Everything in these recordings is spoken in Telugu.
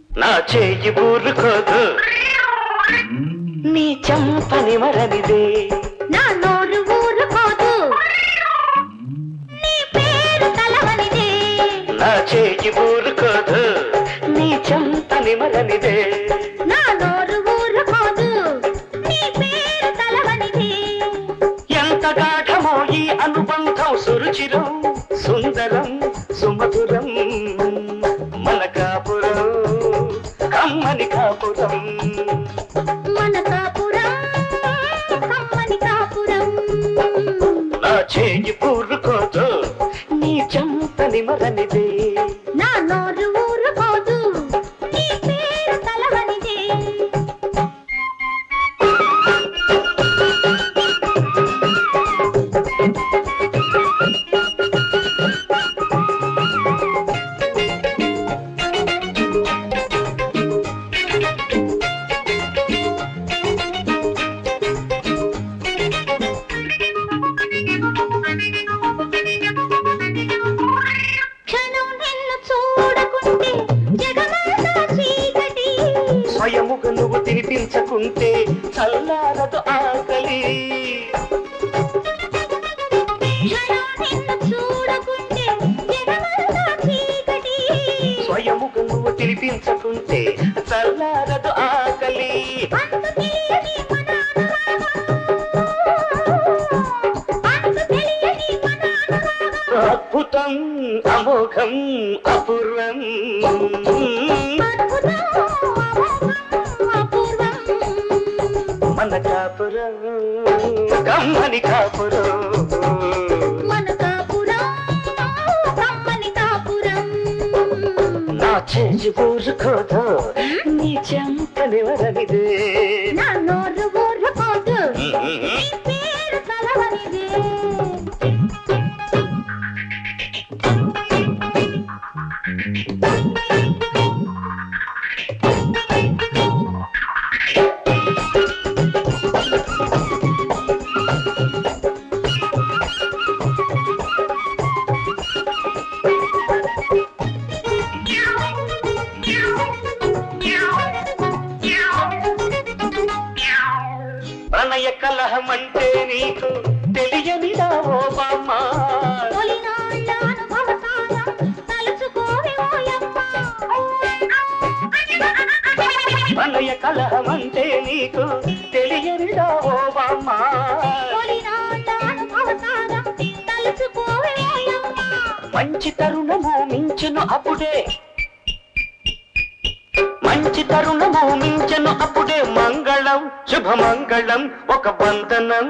నా చేయి ఊరుకోదు నీ చంపని మరనిదే నా నోరు ఊరుకోదు నీ పేరు తలవనిదే నా చేయి ఊరుకోదు నీ చంపని మరనిదే నా నోరు ఊరుకోదు నీ పేరు తలవనిదే ఎంత గాఢమో ఈ అనుబంధం సురుచిరం సుందరం సుమధురం మన కాపురం కమ్మని కాపురం మన కాపురం కమ్మని కాపురం నా చేయి ఊరుకోదు నీ చంపని మరనిదే నా నోరు ఊరుకోదు నీ పేరు తలవనిదే క్షణం నిన్ను చూడకుంటే జగమంతా చీకటి స్వయముగా నువ్వు తినిపించకుంటే చల్లారదు ఆకలి క్షణం నిన్ను చూడకుంటే జగమంతా చీకటి స్వయముగా నువ్వు తినిపించకుంటే చల్లారదు ఆకలి అంతు తెలియని మన అంతు తెలియని మన అద్భుతం అమోఘం అపూర్వం అద్భుతం అపూర్వం మన కాపురం కమ్మని కాపురం మన కాపురం కమ్మని కాపురం నా చేసి ఊరుకోదు నీ చెంపని వరనిదే నా నోరు ఊరుకోదు నీ పేరు తలవనిదే ప్రణయ కలహం అంటే నీకు తెలియనిదా ఓ బామ్మ తొలినాళ్ళ అనుభవ సారం తలుచుకోవే ఓయమ్మ ప్రణయ కలహం అంటే నీకు తెలియనిదా ఓ బామ్మ తొలినాళ్ళ అనుభవ సారం తలుచుకోవే ఓయమ్మ మంచి తరుణము మించును అప్పుడే మంచి తరుణము మించను అప్పుడే మంగళం శుభమంగళం ఒక బంధనం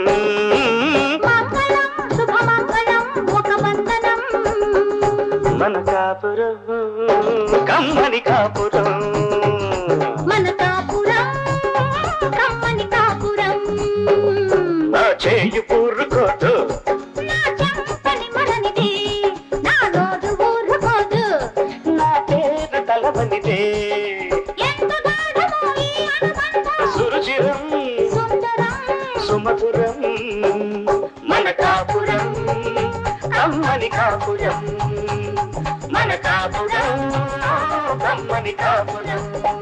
మంగళం శుభమంగళం ఒక వందనం మన కాపురం కమ్మని కాపురం మన కాపురం కమ్మని కాపురం నా చేయి పూరుకోదు నా చెంపని మరనిదే నా నోరు ఊరుకోదు నా పేరు తలవనిదే ఎంత గాఢమో ఈ అనుబంధం సురుచిరం సుందరం సుమధురం మన కాపురం కమ్మని కాపురం మన కాపురం కమ్మని కాపురం